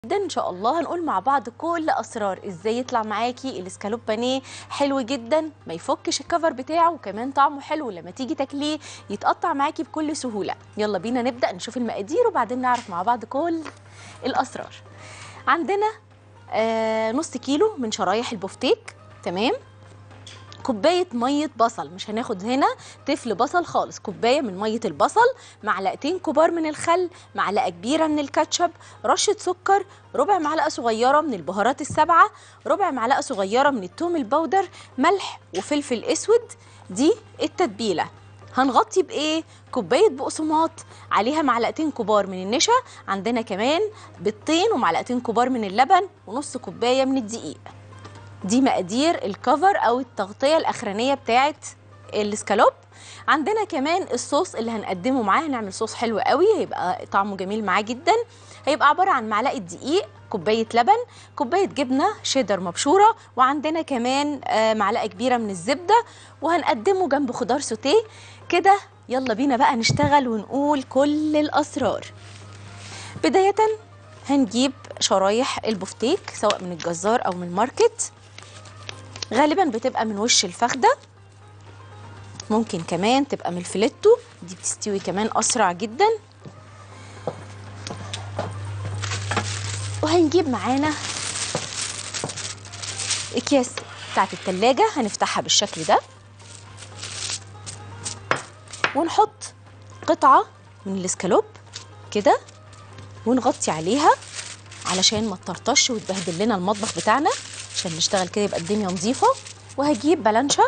جدا ان شاء الله هنقول مع بعض كل اسرار ازاي يطلع معاكي الاسكالوب بانيه حلو جدا ما يفكش الكفر بتاعه وكمان طعمه حلو لما تيجي تاكليه يتقطع معاكي بكل سهوله يلا بينا نبدا نشوف المقادير وبعدين نعرف مع بعض كل الاسرار عندنا آه نص كيلو من شرايح البفتيك تمام كوبايه ميه بصل مش هناخد هنا تفل بصل خالص كوبايه من ميه البصل معلقتين كبار من الخل معلقه كبيره من الكاتشب رشه سكر ربع معلقه صغيره من البهارات السبعه ربع معلقه صغيره من التوم البودر ملح وفلفل اسود دي التتبيله هنغطي بايه كوبايه بقسماط عليها معلقتين كبار من النشا عندنا كمان بيضتين ومعلقتين كبار من اللبن ونص كوبايه من الدقيق دي مقادير الكفر او التغطيه الاخرانيه بتاعه الاسكالوب عندنا كمان الصوص اللي هنقدمه معاه هنعمل صوص حلو قوي هيبقى طعمه جميل معاه جدا هيبقى عباره عن معلقه دقيق كوبايه لبن كوبايه جبنه شيدر مبشوره وعندنا كمان آه، معلقه كبيره من الزبده وهنقدمه جنب خضار سوتيه كده يلا بينا بقى نشتغل ونقول كل الاسرار بدايه هنجيب شرايح البفتيك سواء من الجزار او من الماركت غالبا بتبقى من وش الفخده ممكن كمان تبقى من الفليتو دي بتستوي كمان اسرع جدا وهنجيب معانا اكياس بتاعت التلاجة هنفتحها بالشكل ده ونحط قطعة من الاسكالوب كده ونغطي عليها علشان ما تطرطش وتبهدل لنا المطبخ بتاعنا عشان نشتغل كده يبقى الدنيا نظيفه وهجيب بلانشا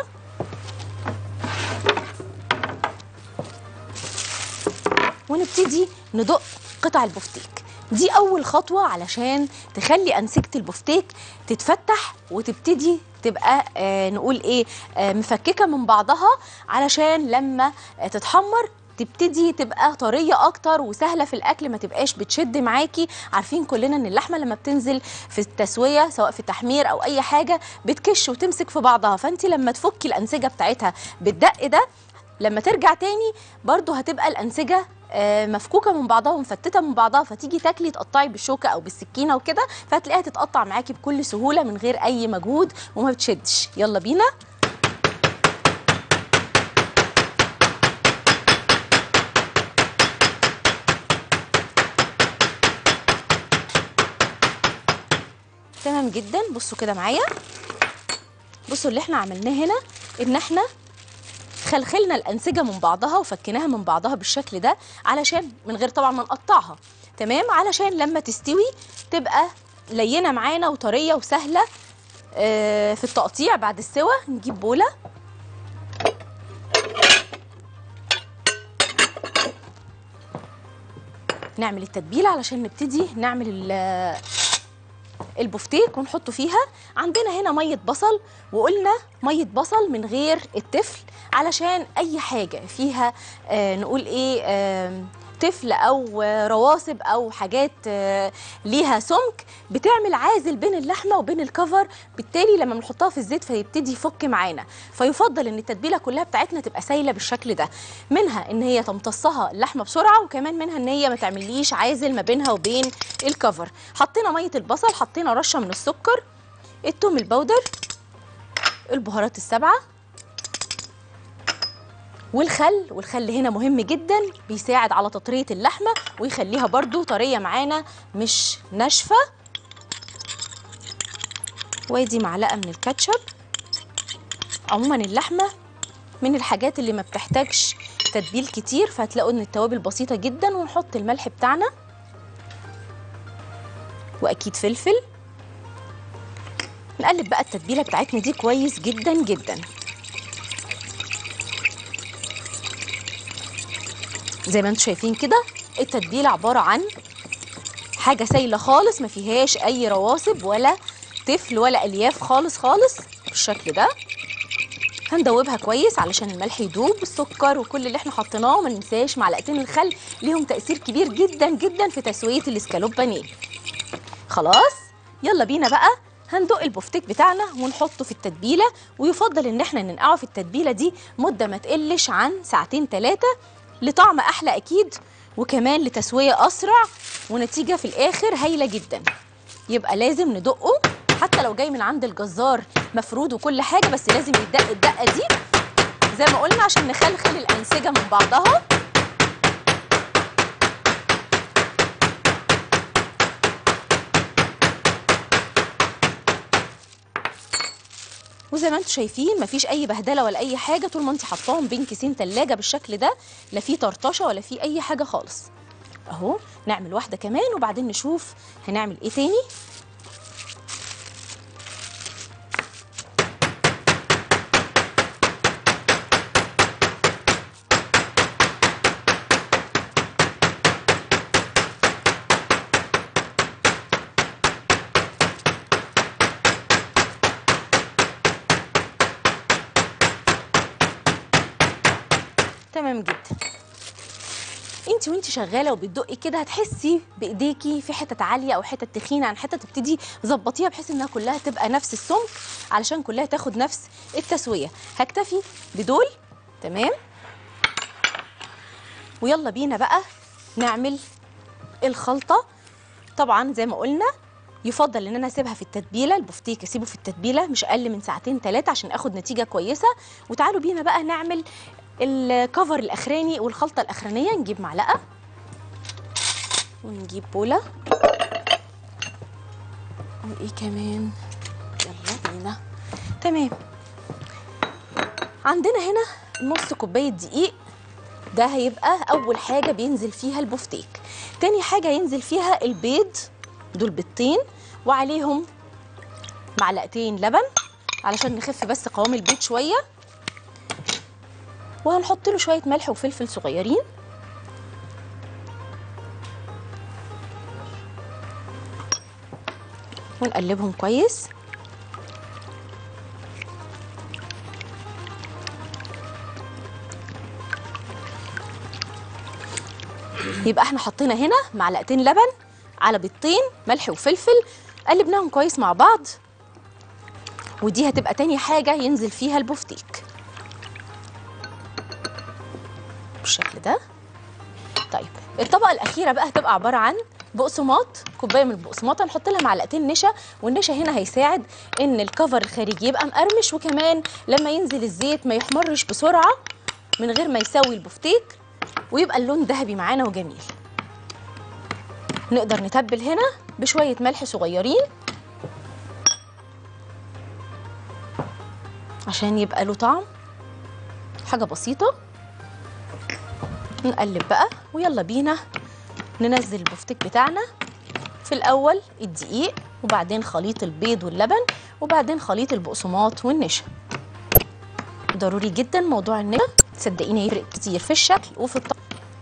ونبتدي ندق قطع البفتيك دي اول خطوه علشان تخلي انسجه البفتيك تتفتح وتبتدي تبقى آه نقول ايه آه مفككه من بعضها علشان لما آه تتحمر تبتدي تبقى طريه اكتر وسهله في الاكل ما تبقاش بتشد معاكي عارفين كلنا ان اللحمه لما بتنزل في التسويه سواء في التحمير او اي حاجه بتكش وتمسك في بعضها فانت لما تفكي الانسجه بتاعتها بالدق ده لما ترجع تاني برضو هتبقى الانسجه آه، مفكوكه من بعضها ومفتته من بعضها فتيجي تاكلي تقطعي بالشوكه او بالسكينه وكده فهتلاقيها تتقطع معاكي بكل سهوله من غير اي مجهود وما بتشدش يلا بينا تمام جدا بصوا كده معايا بصوا اللي احنا عملناه هنا ان احنا خلخلنا الانسجه من بعضها وفكيناها من بعضها بالشكل ده علشان من غير طبعا ما نقطعها تمام علشان لما تستوي تبقى لينه معانا وطريه وسهله آه، في التقطيع بعد السوا نجيب بوله نعمل التتبيله علشان نبتدي نعمل ال- البفتيك ونحطه فيها عندنا هنا ميه بصل وقلنا ميه بصل من غير التفل علشان اي حاجه فيها آه نقول ايه آه تفل او آه، رواسب او حاجات آه ليها سمك بتعمل عازل بين اللحمه وبين الكفر بالتالي لما بنحطها في الزيت فيبتدي يفك معانا فيفضل ان التتبيله كلها بتاعتنا تبقى سايله بالشكل ده منها ان هي تمتصها اللحمه بسرعه وكمان منها ان هي ما تعمليش عازل ما بينها وبين الكفر حطينا ميه البصل حطينا رشه من السكر التوم البودر البهارات السبعه والخل والخل هنا مهم جدا بيساعد على تطريه اللحمه ويخليها برضو طريه معانا مش ناشفه وادي معلقه من الكاتشب عموما اللحمه من الحاجات اللي ما بتحتاجش تتبيل كتير فهتلاقوا ان التوابل بسيطه جدا ونحط الملح بتاعنا واكيد فلفل نقلب بقى التتبيله بتاعتنا دي كويس جدا جدا زي ما انتم شايفين كده التتبيله عباره عن حاجه سايله خالص ما فيهاش اي رواسب ولا تفل ولا الياف خالص خالص بالشكل ده هندوبها كويس علشان الملح يدوب السكر وكل اللي احنا حطيناه وما ننساش معلقتين الخل ليهم تاثير كبير جدا جدا في تسويه الاسكالوب بانيه خلاص يلا بينا بقى هندق البفتيك بتاعنا ونحطه في التتبيله ويفضل ان احنا ننقعه في التتبيله دي مده ما تقلش عن ساعتين ثلاثه لطعم احلى اكيد وكمان لتسويه اسرع ونتيجه في الاخر هايله جدا يبقى لازم ندقه حتى لو جاي من عند الجزار مفرود وكل حاجه بس لازم يدق الدقه دي زي ما قلنا عشان نخلخل الانسجه من بعضها وزي ما انتم شايفين مفيش اي بهدله ولا اي حاجه طول ما انت حطاهم بين كيسين تلاجة بالشكل ده لا في طرطشه ولا في اي حاجه خالص اهو نعمل واحده كمان وبعدين نشوف هنعمل ايه تاني تمام جدا انت وانت شغاله وبتدقي كده هتحسي بايديكي في حتت عاليه او حتت تخينه عن حتت تبتدي ظبطيها بحيث انها كلها تبقى نفس السمك علشان كلها تاخد نفس التسويه هكتفي بدول تمام ويلا بينا بقى نعمل الخلطه طبعا زي ما قلنا يفضل ان انا اسيبها في التتبيله البفتيك اسيبه في التتبيله مش اقل من ساعتين ثلاثه عشان اخد نتيجه كويسه وتعالوا بينا بقى نعمل الكفر الاخراني والخلطه الاخرانيه نجيب معلقه ونجيب بوله وايه كمان يلا بينا تمام عندنا هنا نص كوبايه دقيق ده هيبقى اول حاجه بينزل فيها البفتيك تاني حاجه ينزل فيها البيض دول بيضتين وعليهم معلقتين لبن علشان نخف بس قوام البيض شويه وهنحط له شويه ملح وفلفل صغيرين ونقلبهم كويس يبقى احنا حطينا هنا معلقتين لبن على بيضتين ملح وفلفل قلبناهم كويس مع بعض ودي هتبقى تاني حاجة ينزل فيها البفتيك بالشكل ده طيب الطبقة الأخيرة بقى هتبقى عبارة عن بقسماط كوباية من البقسماط هنحط لها معلقتين نشا والنشا هنا هيساعد ان الكفر الخارجي يبقى مقرمش وكمان لما ينزل الزيت ما يحمرش بسرعة من غير ما يسوي البفتيك ويبقى اللون ذهبي معانا وجميل نقدر نتبل هنا بشوية ملح صغيرين عشان يبقى له طعم حاجة بسيطة نقلب بقى ويلا بينا ننزل البفتيك بتاعنا في الأول الدقيق وبعدين خليط البيض واللبن وبعدين خليط البقسماط والنشا ضروري جدا موضوع النشا صدقيني يفرق كتير في الشكل وفي الطعم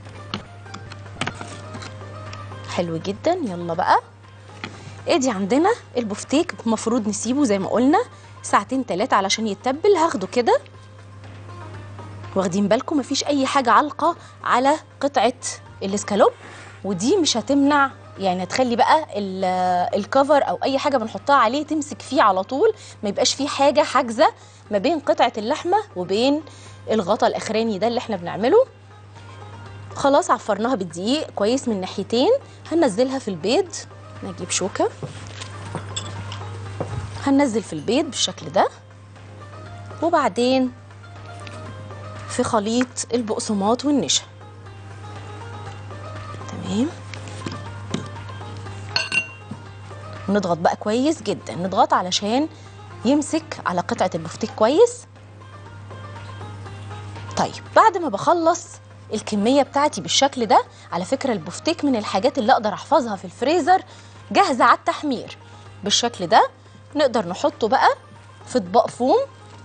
حلو جدا يلا بقى ادي عندنا البفتيك المفروض نسيبه زي ما قلنا ساعتين ثلاثة علشان يتبل هاخده كده واخدين بالكم مفيش اي حاجة علقة على قطعة الاسكالوب ودي مش هتمنع يعني هتخلي بقى الكفر او اي حاجه بنحطها عليه تمسك فيه على طول ما يبقاش فيه حاجه حاجزه ما بين قطعه اللحمه وبين الغطا الاخراني ده اللي احنا بنعمله خلاص عفرناها بالدقيق كويس من ناحيتين هننزلها في البيض نجيب شوكه هننزل في البيض بالشكل ده وبعدين في خليط البقسماط والنشا تمام نضغط بقى كويس جدا نضغط علشان يمسك على قطعة البفتيك كويس طيب بعد ما بخلص الكمية بتاعتي بالشكل ده على فكرة البفتيك من الحاجات اللي أقدر أحفظها في الفريزر جاهزة على التحمير بالشكل ده نقدر نحطه بقى في اطباق فوم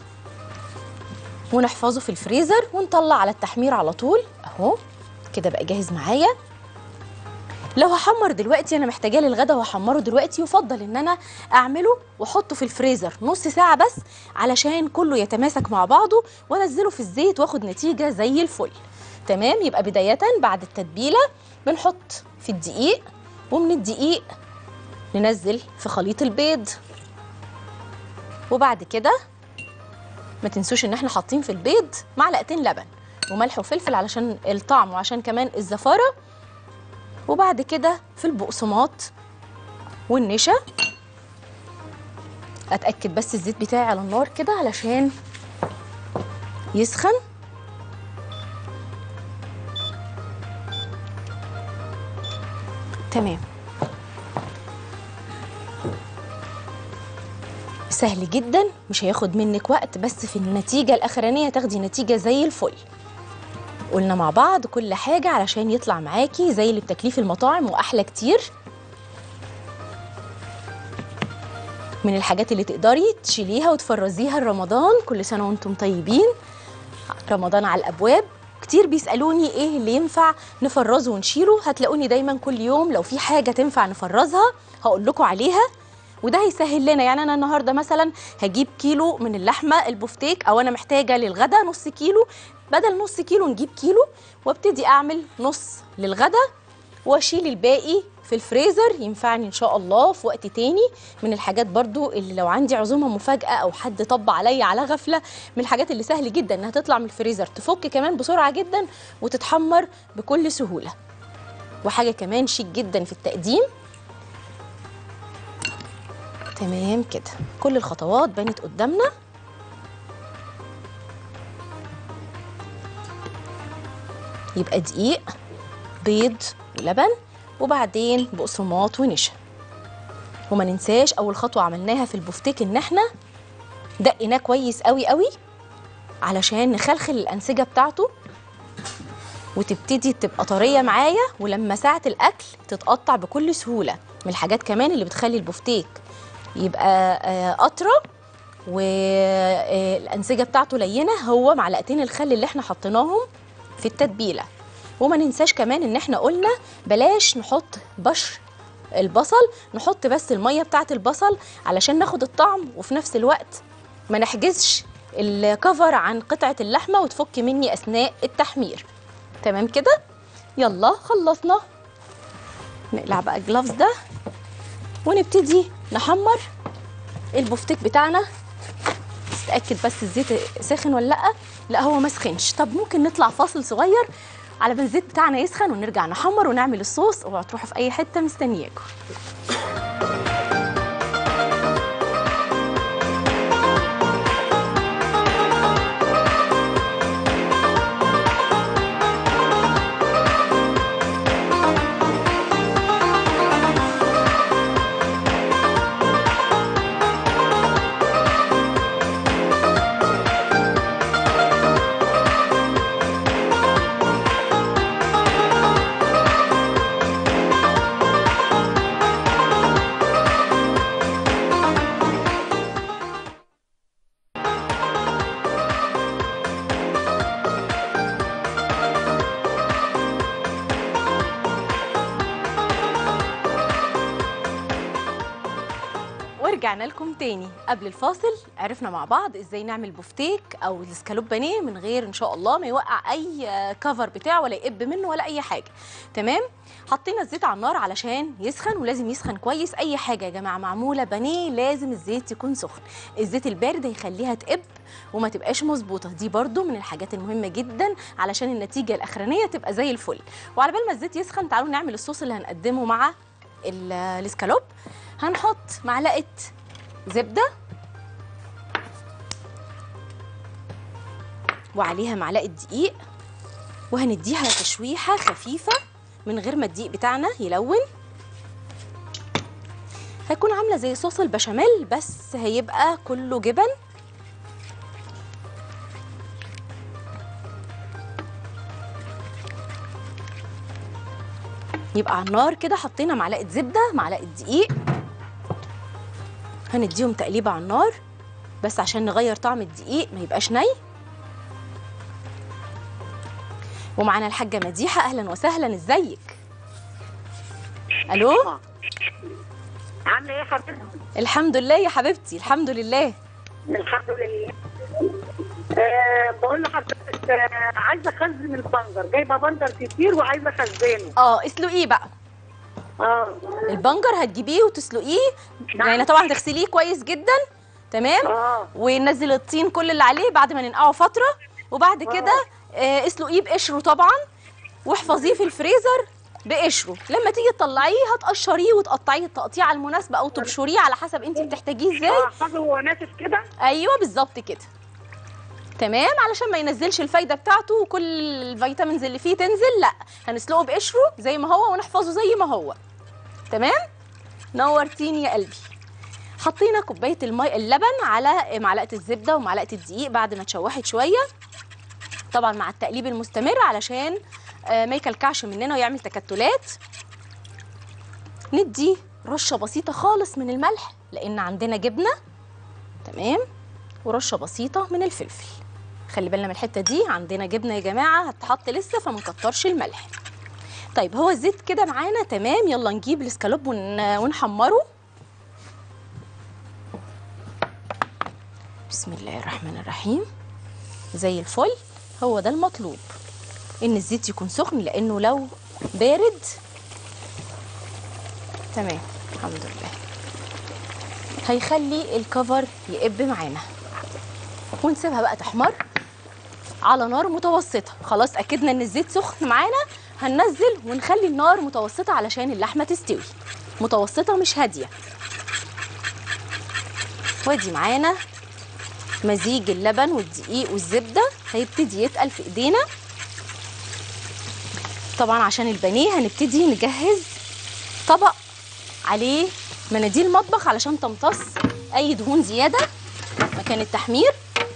ونحفظه في الفريزر ونطلع على التحمير على طول اهو كده بقى جاهز معايا لو هحمر دلوقتي انا محتاجاه للغدا وهحمره دلوقتي يفضل ان انا اعمله واحطه في الفريزر نص ساعه بس علشان كله يتماسك مع بعضه وانزله في الزيت واخد نتيجه زي الفل تمام يبقى بدايه بعد التتبيله بنحط في الدقيق ومن الدقيق ننزل في خليط البيض وبعد كده ما تنسوش ان احنا حاطين في البيض معلقتين لبن وملح وفلفل علشان الطعم وعشان كمان الزفاره وبعد كده في البقسماط والنشا اتاكد بس الزيت بتاعي على النار كده علشان يسخن تمام سهل جدا مش هياخد منك وقت بس في النتيجة الأخرانية تاخدي نتيجة زي الفل قلنا مع بعض كل حاجة علشان يطلع معاكي زي اللي بتاكليه في المطاعم وأحلى كتير من الحاجات اللي تقدري تشيليها وتفرزيها لرمضان كل سنة وانتم طيبين رمضان على الأبواب كتير بيسألوني ايه اللي ينفع نفرزه ونشيله هتلاقوني دايما كل يوم لو في حاجة تنفع نفرزها هقول لكم عليها وده هيسهل لنا يعني انا النهارده مثلا هجيب كيلو من اللحمه البفتيك او انا محتاجه للغدا نص كيلو بدل نص كيلو نجيب كيلو وابتدي اعمل نص للغدا واشيل الباقي في الفريزر ينفعني ان شاء الله في وقت تاني من الحاجات برضو اللي لو عندي عزومه مفاجاه او حد طب عليا على غفله من الحاجات اللي سهل جدا انها تطلع من الفريزر تفك كمان بسرعه جدا وتتحمر بكل سهوله وحاجه كمان شيك جدا في التقديم تمام كده كل الخطوات بانت قدامنا يبقى دقيق بيض ولبن وبعدين بقسماط ونشا وما ننساش اول خطوه عملناها في البفتيك ان احنا دقيناه كويس قوي قوي علشان نخلخل الانسجه بتاعته وتبتدي تبقى طريه معايا ولما ساعه الاكل تتقطع بكل سهوله من الحاجات كمان اللي بتخلي البفتيك يبقى آه، قطره والانسجه بتاعته لينه هو معلقتين الخل اللي احنا حطيناهم في التتبيله وما ننساش كمان ان احنا قلنا بلاش نحط بشر البصل نحط بس الميه بتاعه البصل علشان ناخد الطعم وفي نفس الوقت ما نحجزش الكفر عن قطعه اللحمه وتفك مني اثناء التحمير تمام كده يلا خلصنا نقلع بقى الجلافز ده ونبتدي نحمر البفتيك بتاعنا نتاكد بس الزيت سخن ولا لا لا هو ما سخنش طب ممكن نطلع فاصل صغير على ما الزيت بتاعنا يسخن ونرجع نحمر ونعمل الصوص اوعوا تروحوا في اي حته مستنياكم ورجعنا لكم تاني قبل الفاصل عرفنا مع بعض ازاي نعمل بفتيك او الاسكالوب بانيه من غير ان شاء الله ما يوقع اي كفر بتاعه ولا يقب منه ولا اي حاجه تمام حطينا الزيت على النار علشان يسخن ولازم يسخن كويس اي حاجه يا جماعه معموله بانيه لازم الزيت يكون سخن الزيت البارد هيخليها تقب وما تبقاش مظبوطه دي برده من الحاجات المهمه جدا علشان النتيجه الاخرانيه تبقى زي الفل وعلى بال ما الزيت يسخن تعالوا نعمل الصوص اللي هنقدمه مع ال- الاسكالوب هنحط معلقه زبده وعليها معلقه دقيق وهنديها تشويحه خفيفه من غير ما الدقيق بتاعنا يلون هيكون عامله زي صوص البشاميل بس هيبقى كله جبن يبقى على النار كده حطينا معلقه زبده معلقه دقيق هنديهم تقليبه على النار بس عشان نغير طعم الدقيق ما يبقاش ني ومعانا الحاجه مديحه اهلا وسهلا ازيك الو عامله ايه يا حبيبتي؟ الحمد لله يا حبيبتي الحمد لله الحمد لله. أه بقول لحضرتك آه، عايزه اخزن البنجر، جايبه بنجر كتير وعايزه اخزنه. اه اسلقيه بقى اه البنجر هتجيبيه وتسلقيه يعني طبعا تغسليه كويس جدا تمام اه وننزل الطين كل اللي عليه بعد ما ننقعه فتره وبعد كده آه، اسلقيه بقشره طبعا واحفظيه في الفريزر بقشره لما تيجي تطلعيه هتقشريه وتقطعيه التقطيعه المناسبه او تبشريه على حسب انت بتحتاجيه ازاي اه حاجه هو ناشف كده ايوه بالظبط كده تمام علشان ما ينزلش الفايده بتاعته وكل الفيتامينز اللي فيه تنزل لا هنسلقه بقشره زي ما هو ونحفظه زي ما هو تمام نورتيني يا قلبي حطينا كوبايه المي اللبن على معلقه الزبده ومعلقه الدقيق بعد ما اتشوحت شويه طبعا مع التقليب المستمر علشان آه، ما يكلكعش مننا ويعمل تكتلات ندي رشه بسيطه خالص من الملح لان عندنا جبنه تمام ورشه بسيطه من الفلفل خلي بالنا من الحته دي عندنا جبنه يا جماعه هتحط لسه فما نكترش الملح طيب هو الزيت كده معانا تمام يلا نجيب الاسكالوب ون... ونحمره بسم الله الرحمن الرحيم زي الفل هو ده المطلوب ان الزيت يكون سخن لانه لو بارد تمام الحمد لله هيخلي الكفر يقب معانا ونسيبها بقى تحمر على نار متوسطه خلاص اكدنا ان الزيت سخن معانا هننزل ونخلي النار متوسطه علشان اللحمه تستوي متوسطه مش هاديه وادي معانا مزيج اللبن والدقيق والزبده هيبتدي يتقل في ايدينا طبعا عشان البانيه هنبتدي نجهز طبق عليه مناديل مطبخ علشان تمتص اي دهون زياده مكان التحمير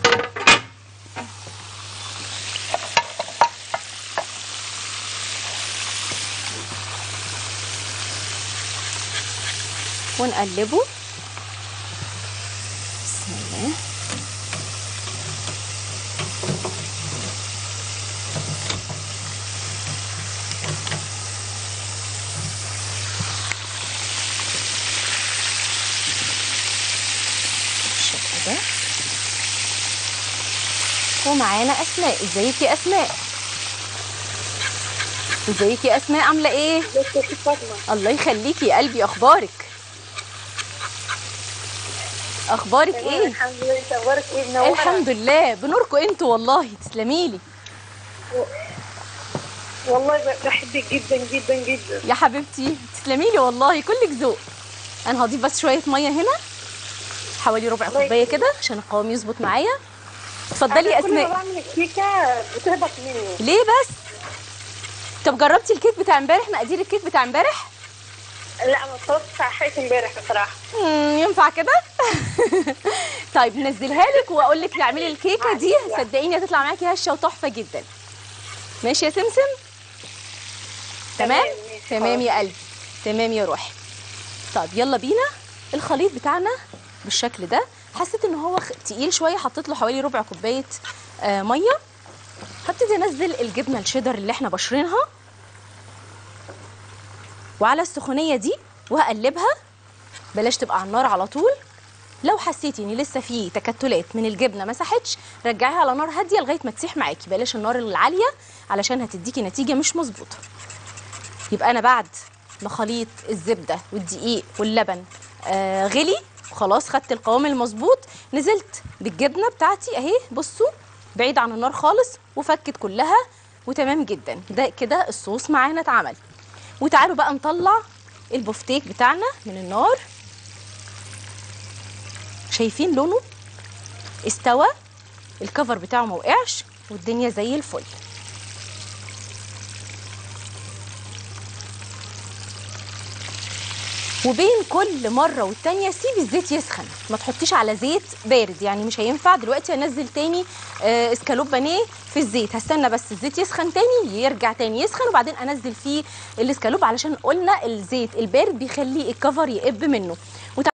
ونقلبه بسم الله بالشكل ده ومعانا اسماء ازيك يا اسماء ازيك يا اسماء عامله ايه لسه في فاطمه الله يخليكي يا قلبي اخبارك اخبارك ايه الحمد لله انت اخبارك ايه منوره الحمد لله بنوركم انتوا والله تسلمي لي والله ب- بحبك جدا جدا جدا يا حبيبتي تسلمي لي والله كلك ذوق انا هضيف بس شويه ميه هنا حوالي ربع الله كوبايه يخليك. كده عشان القوام يظبط معايا اتفضلي يا أنا كل ما اسماء بعمل الكيكه بتهبط مني ليه بس طب جربتي الكيك بتاع امبارح مقادير الكيك بتاع امبارح لا ما اتفرجتش على حلقه امبارح بصراحه مم، ينفع كده طيب نزلها لك واقول لك تعملي الكيكه دي صدقيني هتطلع معاكي هشه وتحفه جدا ماشي يا سمسم تمام تمام، ماشي، تمام يا خلاص. قلبي تمام يا روحي طب يلا بينا الخليط بتاعنا بالشكل ده حسيت ان هو خ- تقيل شويه حطيت له حوالي ربع كوبايه آه ميه هبتدي انزل الجبنه الشيدر اللي احنا بشرينها وعلى السخونيه دي وهقلبها بلاش تبقى على النار على طول لو حسيتي ان لسه في تكتلات من الجبنه ما ساحتش رجعيها على نار هاديه لغايه ما تسيح معاكي بلاش النار العاليه علشان هتديكي نتيجه مش مظبوطه يبقى انا بعد ما خليط الزبده والدقيق واللبن آه غلي خلاص خدت القوام المظبوط نزلت بالجبنه بتاعتي اهي بصوا بعيد عن النار خالص وفكت كلها وتمام جدا ده كده الصوص معانا اتعمل وتعالوا بقى نطلع البفتيك بتاعنا من النار شايفين لونه استوى الكفر بتاعه ما وقعش والدنيا زي الفل وبين كل مره والتانيه سيبي الزيت يسخن ما تحطيش على زيت بارد يعني مش هينفع دلوقتي هنزل تاني آه، اسكالوب بانيه في الزيت هستنى بس الزيت يسخن تاني يرجع تاني يسخن وبعدين انزل فيه الاسكالوب علشان قلنا الزيت البارد بيخلي الكفر يقب منه